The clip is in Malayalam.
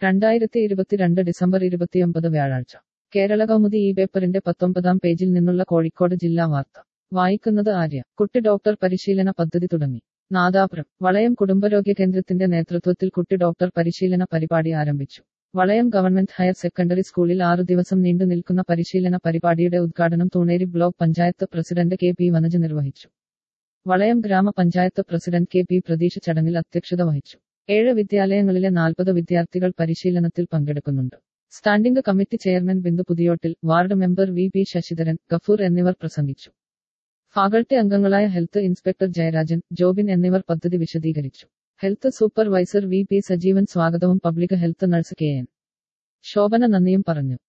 രണ്ടായിരത്തി ഇരുപത്തിരണ്ട് ഡിസംബർ ഇരുപത്തിയൊമ്പത് വ്യാഴാഴ്ച കേരള കൗമുദി ഈ പേപ്പറിന്റെ പത്തൊമ്പതാം പേജിൽ നിന്നുള്ള കോഴിക്കോട് ജില്ലാ വാർത്ത വായിക്കുന്നത് ആര്യ കുട്ടി ഡോക്ടർ പരിശീലന പദ്ധതി തുടങ്ങി നാദാപുരം വളയം കുടുംബരോഗ്യ കേന്ദ്രത്തിന്റെ നേതൃത്വത്തിൽ കുട്ടി ഡോക്ടർ പരിശീലന പരിപാടി ആരംഭിച്ചു വളയം ഗവൺമെന്റ് ഹയർ സെക്കൻഡറി സ്കൂളിൽ ആറു ദിവസം നീണ്ടു നിൽക്കുന്ന പരിശീലന പരിപാടിയുടെ ഉദ്ഘാടനം Thuneri block panchayat president K P Vanaj നിർവഹിച്ചു വളയം ഗ്രാമപഞ്ചായത്ത് പ്രസിഡന്റ് കെ പി പ്രതീഷ് ചടങ്ങിൽ അധ്യക്ഷത വഹിച്ചു ഏഴ് വിദ്യാലയങ്ങളിലെ നാൽപ്പത് വിദ്യാർത്ഥികൾ പരിശീലനത്തിൽ പങ്കെടുക്കുന്നുണ്ട് standing committee chairman Bindu Puthiyottil ward member V P Sasidharan Gafoor എന്നിവർ പ്രസംഗിച്ചു ഫാക്കൾട്ടി അംഗങ്ങളായ ഹെൽത്ത് ഇൻസ്പെക്ടർ ജയരാജൻ ജോബിൻ എന്നിവർ പദ്ധതി വിശദീകരിച്ചു health supervisor V P Sajeevan സ്വാഗതവും public health nurse K N Shobhana നന്ദിയും പറഞ്ഞു